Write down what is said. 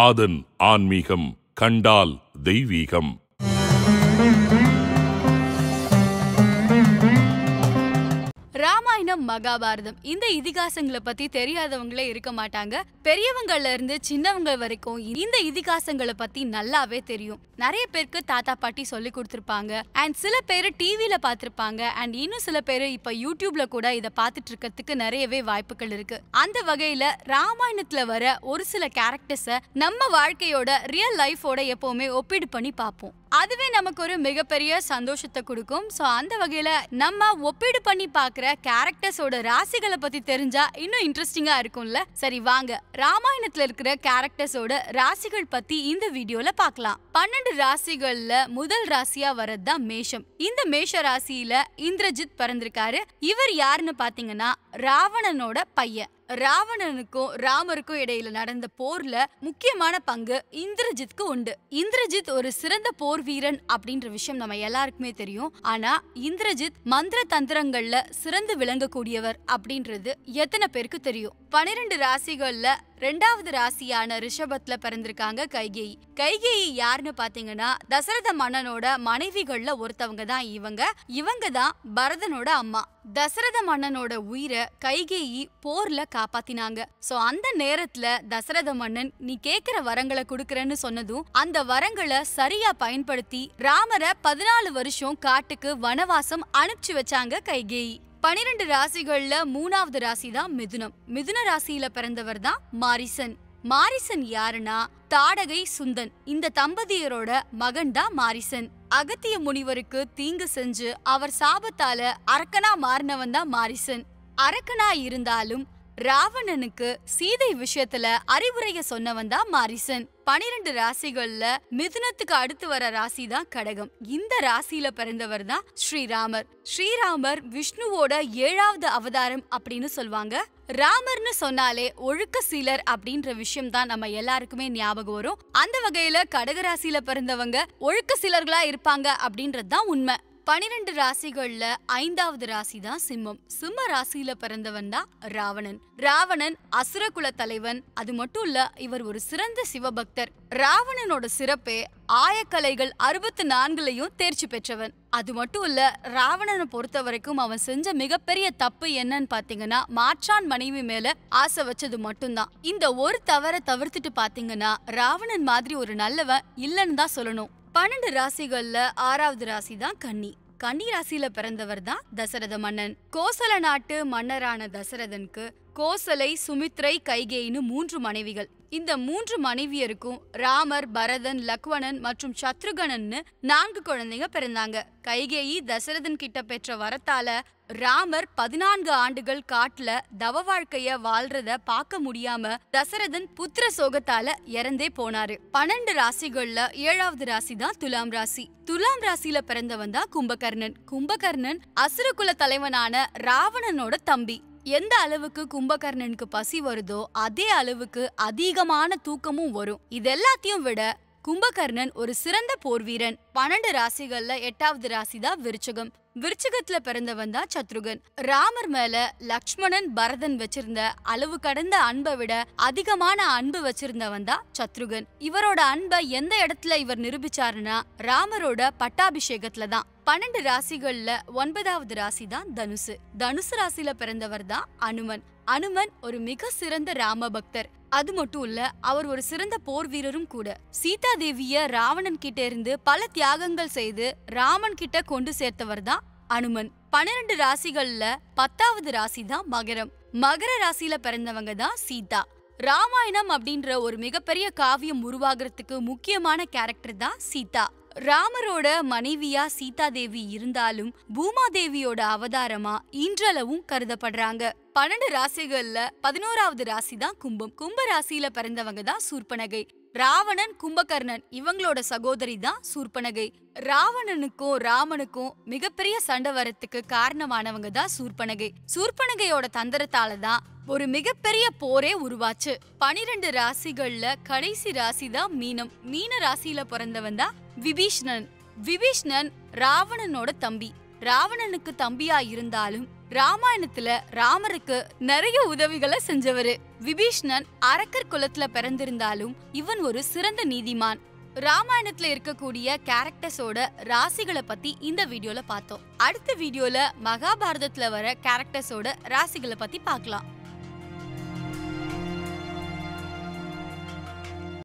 ஆதன் ஆன்மீகம் கண்டால் தெய்வீகம் ராமாயணம் மகாபாரதம் இந்த இதிகாசங்களை பத்தி தெரியாதவங்களே இருக்க மாட்டாங்க பெரியவங்கள்ல இருந்து சின்னவங்க வரைக்கும் இந்த இதிகாசங்களை பத்தி நல்லாவே தெரியும் நிறைய பேருக்கு தாத்தா பாட்டி சொல்லி கொடுத்துருப்பாங்க அண்ட் சில பேர் டிவில பார்த்திருப்பாங்க அண்ட் இன்னும் சில பேர் இப்ப யூடியூப்ல கூட இதை பார்த்துட்டு இருக்கிறதுக்கு நிறையவே வாய்ப்புகள் இருக்கு அந்த வகையில ராமாயணத்துல வர ஒரு சில கேரக்டர்ஸ நம்ம வாழ்க்கையோட ரியல் லைஃபோட எப்பவுமே ஒப்பீடு பண்ணி பார்ப்போம் அதுவே நமக்கு ஒரு மிகப்பெரிய சந்தோஷத்தை கொடுக்கும் ஸோ அந்த வகையில நம்ம ஒப்பீடு பண்ணி பார்க்குற கேரக்டர்ஸோட ராசிகளை பத்தி தெரிஞ்சா இன்னும் இன்ட்ரெஸ்டிங்கா இருக்கும்ல சரி வாங்க ராமாயணத்துல இருக்கிற கேரக்டர்ஸோட ராசிகள் பத்தி இந்த வீடியோல பார்க்கலாம் பன்னெண்டு ராசிகள்ல முதல் ராசியா வரதுதான் மேஷம் இந்த மேஷ ராசியில இந்திரஜித் பிறந்திருக்காரு இவர் யாருன்னு பாத்தீங்கன்னா ராவணனோட பையன் ராவணனுக்கும் ராமருக்கும் இடையில நடந்த போர்ல முக்கியமான பங்கு இந்திரஜித்க்கு உண்டு இந்திரஜித் ஒரு சிறந்த போர் வீரன் அப்படின்ற விஷயம் நம்ம எல்லாருக்குமே தெரியும் ஆனா இந்திரஜித் மந்திர தந்திரங்கள்ல சிறந்து விளங்கக்கூடியவர் அப்படின்றது எத்தனை பேருக்கு தெரியும் பனிரெண்டு ராசிகள்ல ரெண்டாவது ராசியான ரிஷபத்துல பிறந்திருக்காங்க கைகேயி கைகேயி யாருன்னு பாத்தீங்கன்னா தசரத மன்னனோட மனைவிகள்ல ஒருத்தவங்க தான் இவங்க இவங்க தான் பரதனோட அம்மா தசரத மன்னனோட உயிரை கைகேயி போர்ல காப்பாத்தினாங்க சோ அந்த நேரத்துல தசரத மன்னன் நீ கேக்குற வரங்களை கொடுக்கறேன்னு சொன்னதும் அந்த வரங்களை சரியா பயன்படுத்தி ராமரை பதினாலு வருஷம் காட்டுக்கு வனவாசம் அனுப்பிச்சு வச்சாங்க கைகேயி பனிரெண்டு ராசிகள்ல மூணாவது ராசி தான் மிதுனம் மிதுன ராசியில பிறந்தவர் தான் மாரிசன் மாரிசன் யாருன்னா தாடகை சுந்தன் இந்த தம்பதியரோட மகன் தான் மாரிசன் அகத்திய முனிவருக்கு தீங்கு செஞ்சு அவர் சாபத்தால அரக்கனா மாறினவன் தான் மாரிசன் அரக்கனா இருந்தாலும் ராவணனுக்கு சீதை விஷயத்துல அறிவுரைய சொன்னவன் தான் மாரிசன் பனிரெண்டு ராசிகள்ல மிதுனத்துக்கு அடுத்து வர ராசி தான் கடகம் இந்த ராசியில பிறந்தவர் தான் ஸ்ரீராமர் ஸ்ரீராமர் விஷ்ணுவோட ஏழாவது அவதாரம் அப்படின்னு சொல்வாங்க ராமர்னு சொன்னாலே ஒழுக்க சீலர் அப்படின்ற விஷயம் தான் நம்ம எல்லாருக்குமே ஞாபகம் வரும் அந்த வகையில கடகராசியில பிறந்தவங்க ஒழுக்க சீலர்களா இருப்பாங்க அப்படின்றது தான் உண்மை பனிரெண்டு ராசிகள்ல ஐந்தாவது ராசி தான் சிம்மம் சிம்ம ராசியில பிறந்தவன் தான் ராவணன் ராவணன் அசுரகுல தலைவன் அது மட்டும் இல்ல இவர் ஒரு சிறந்த சிவபக்தர் ராவணனோட சிறப்பே ஆயக்கலைகள் அறுபத்தி நான்குலயும் தேர்ச்சி பெற்றவன் அது மட்டும் இல்ல ராவணனை பொறுத்த வரைக்கும் அவன் செஞ்ச மிகப்பெரிய தப்பு என்னன்னு பாத்தீங்கன்னா மாற்றான் மனைவி மேல ஆசை வச்சது மட்டும்தான் இந்த ஒரு தவற தவிர்த்துட்டு பாத்தீங்கன்னா ராவணன் மாதிரி ஒரு நல்லவன் இல்லைன்னு தான் சொல்லணும் பன்னெண்டு ராசிகள்ல ஆறாவது ராசி தான் கன்னி கன்னி ராசியில பிறந்தவர் தான் தசரத மன்னன் கோசல நாட்டு மன்னரான தசரதனுக்கு கோசலை சுமித்ரை கைகேயின்னு மூன்று மனைவிகள் இந்த மூன்று மனைவியருக்கும் ராமர் பரதன் லக்வணன் மற்றும் சத்ருகனன்னு நான்கு குழந்தைங்க பிறந்தாங்க கைகேயி தசரதன் கிட்ட பெற்ற வரத்தால ராமர் பதினான்கு ஆண்டுகள் காட்டுல தவ வாழ்க்கைய வாழ்றத பார்க்க முடியாம தசரதன் புத்திர சோகத்தால இறந்தே போனாரு பன்னெண்டு ராசிகள்ல ஏழாவது ராசி தான் துலாம் ராசி துலாம் ராசியில பிறந்தவன் தான் கும்பகர்ணன் கும்பகர்ணன் அசுரகுல தலைவனான ராவணனோட தம்பி எந்த அளவுக்கு கும்பகர்ணனுக்கு பசி வருதோ அதே அளவுக்கு அதிகமான தூக்கமும் வரும் இது எல்லாத்தையும் விட கும்பகர்ணன் ஒரு சிறந்த போர் வீரன் பன்னெண்டு ராசிகள்ல எட்டாவது ராசி தான் விருச்சகம் விருச்சகத்துல பிறந்தவன் தான் சத்ருகன் ராமர் மேல லக்ஷ்மணன் பரதன் வச்சிருந்த அளவு கடந்த அன்பை விட அதிகமான அன்பு வச்சிருந்தவன் தான் சத்ருகன் இவரோட அன்பை எந்த இடத்துல இவர் நிரூபிச்சாருன்னா ராமரோட பட்டாபிஷேகத்துல தான் பன்னெண்டு ராசிகள்ல ஒன்பதாவது ராசி தான் தனுசு தனுசு ராசியில பிறந்தவர் தான் அனுமன் அனுமன் ஒரு மிக சிறந்த ராம பக்தர் அது மட்டும் இல்ல அவர் ஒரு சிறந்த போர் வீரரும் கூட சீதா தேவிய ராவணன் கிட்ட இருந்து பல தியாகங்கள் செய்து ராமன் கிட்ட கொண்டு சேர்த்தவர் தான் அனுமன் பன்னிரண்டு ராசிகள்ல பத்தாவது ராசி தான் மகரம் மகர ராசியில பிறந்தவங்க தான் சீதா ராமாயணம் அப்படின்ற ஒரு மிகப்பெரிய காவியம் உருவாகிறதுக்கு முக்கியமான கேரக்டர் தான் சீதா ராமரோட மனைவியா சீதா தேவி இருந்தாலும் பூமாதேவியோட அவதாரமா இன்றளவும் கருதப்படுறாங்க பன்னெண்டு ராசிகள்ல பதினோராவது ராசி தான் கும்பம் கும்ப ராசியில பிறந்தவங்க தான் சூர்பனகை ராவணன் கும்பகர்ணன் இவங்களோட சகோதரி தான் சூர்பனகை ராவணனுக்கும் ராமனுக்கும் மிகப்பெரிய சண்டை வரத்துக்கு காரணமானவங்க தான் சூர்பனகை சூர்பனகையோட தந்திரத்தால தான் ஒரு மிகப்பெரிய போரே உருவாச்சு பனிரெண்டு ராசிகள்ல கடைசி ராசி தான் மீனம் மீன ராசியில பிறந்தவன் தான் விபீஷ்ணன் விபீஷ்ணன் ராவணனோட தம்பி ராவணனுக்கு தம்பியா இருந்தாலும் ராமாயணத்துல ராமருக்கு நிறைய உதவிகளை செஞ்சவரு விபீஷ்ணன் அரக்கர் குலத்துல பிறந்திருந்தாலும் இவன் ஒரு சிறந்த நீதிமான் ராமாயணத்துல இருக்கக்கூடிய கேரக்டர்ஸோட ராசிகளை பத்தி இந்த வீடியோல பார்த்தோம் அடுத்த வீடியோல மகாபாரதத்துல வர கேரக்டர்ஸோட ராசிகளை பத்தி பார்க்கலாம்